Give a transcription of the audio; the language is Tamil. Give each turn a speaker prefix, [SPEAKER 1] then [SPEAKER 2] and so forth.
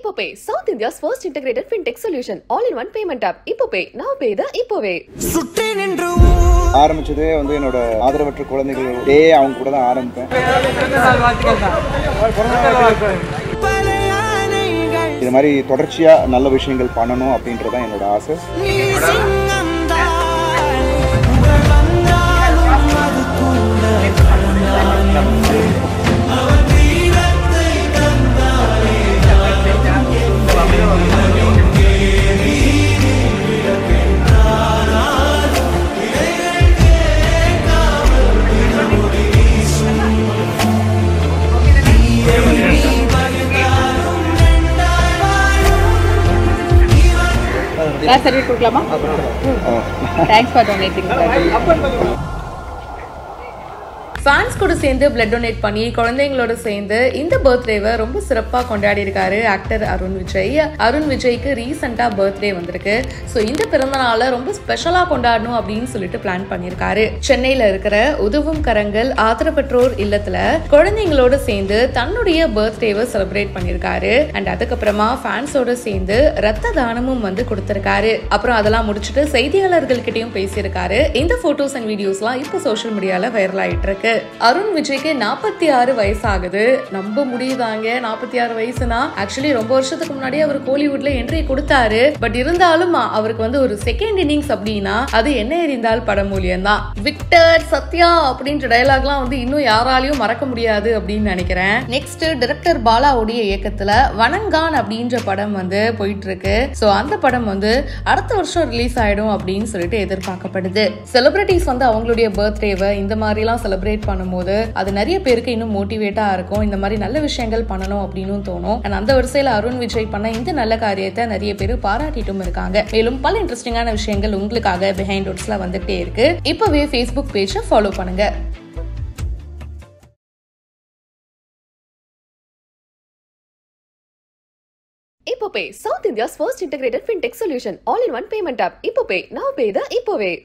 [SPEAKER 1] இப்போ Pay South India's first integrated fintech solution all in one payment app Ippo Pay நான் பே த இப்போவே
[SPEAKER 2] சுற்றி நின்று
[SPEAKER 3] ஆரம்பிச்சதே வந்து என்னோட ஆதரவற்ற குழந்தைகள் டே அவங்க கூட தான் ஆரம்பிப்பேன்
[SPEAKER 2] பல யானைகள்
[SPEAKER 3] இது மாதிரி தொடர்ச்சியாக நல்ல விஷயங்கள் பண்ணணும் அப்படின்றது தான் என்னோட ஆசை
[SPEAKER 2] நீ சிங்கம்தான் புகழ் வந்தாலும் அது கூட
[SPEAKER 4] கிளாஸ் சர்டிஃபிகேட் கொடுக்கலாமா தேங்க்ஸ் ஃபார் டொனேட்டிங்
[SPEAKER 5] ஃபேன்ஸ் கூட சேர்ந்து பிளட் டொனேட் பண்ணி குழந்தைங்களோட சேர்ந்து இந்த பர்த்டேவை ரொம்ப சிறப்பாக கொண்டாடி இருக்காரு ஆக்டர் அருண் விஜய் அருண் விஜய்க்கு ரீசெண்டாக பர்த்டே வந்திருக்கு ஸோ இந்த பிறந்த நாளை ரொம்ப ஸ்பெஷலாக கொண்டாடணும் அப்படின்னு சொல்லிட்டு பிளான் பண்ணியிருக்காரு சென்னையில் இருக்கிற உதவும் கரங்கள் ஆதரவற்றோர் இல்லத்தில் குழந்தைங்களோட சேர்ந்து தன்னுடைய பர்த்டேவை செலிப்ரேட் பண்ணியிருக்காரு அண்ட் அதுக்கப்புறமா ஃபேன்ஸோட சேர்ந்து ரத்த தானமும் வந்து கொடுத்திருக்காரு அப்புறம் அதெல்லாம் முடிச்சுட்டு செய்தியாளர்கள்கிட்டயும் பேசியிருக்காரு இந்த போட்டோஸ் அண்ட் வீடியோஸ்லாம் இப்போ சோஷியல் மீடியால வைரல் ஆயிட்டு இருக்கு அருண் விஜய்க்கு நாற்பத்தி ஆறு வயசு ஆகுது நம்ப முடியுதாங்க நாற்பத்தி ஆறு வயசுனா ஆக்சுவலி ரொம்ப வருஷத்துக்கு முன்னாடியே அவர் கோலிவுட்ல என்ட்ரி கொடுத்தாரு பட் இருந்தாலும் அவருக்கு வந்து ஒரு செகண்ட் இன்னிங்ஸ் அப்படின்னா அது என்ன எறிந்தால் படம் மூலியம் தான் விக்டர் சத்யா அப்படின்ற டயலாக்லாம் வந்து இன்னும் யாராலையும் மறக்க முடியாது அப்படின்னு நினைக்கிறேன் நெக்ஸ்ட் டைரக்டர் பாலாவுடைய இயக்கத்துல வனங்கான் அப்படின்ற படம் வந்து போயிட்டு இருக்கு ஸோ அந்த படம் வந்து அடுத்த வருஷம் ரிலீஸ் ஆயிடும் அப்படின்னு சொல்லிட்டு எதிர்பார்க்கப்படுது செலிபிரிட்டிஸ் வந்து அவங்களுடைய பர்த்டேவை இந்த மாதிரிலாம் செலிப்ரேட் பண்ணும்போது அது நிறைய பேருக்கு இன்னும் மோட்டிவேட்டா இருக்கும் இந்த மாதிரி நல்ல விஷயங்கள் பண்ணணும் அப்படின்னு தோணும் அண்ட் அந்த வரிசையில அருண் விஜய் பண்ண இந்த நல்ல காரியத்தை நிறைய பேர் பாராட்டிட்டும் இருக்காங்க மேலும் பல இன்ட்ரெஸ்டிங்கான விஷயங்கள் உங்களுக்காக பிஹைண்ட் வுட்ஸ்ல வந்துட்டே இருக்கு இப்பவே ஃபேஸ்புக் பேஜை ஃபாலோ பண்ணுங்க
[SPEAKER 1] Ippo Pay South India's first integrated fintech solution all in one payment app Ippo Pay நான் பே த இப்போவே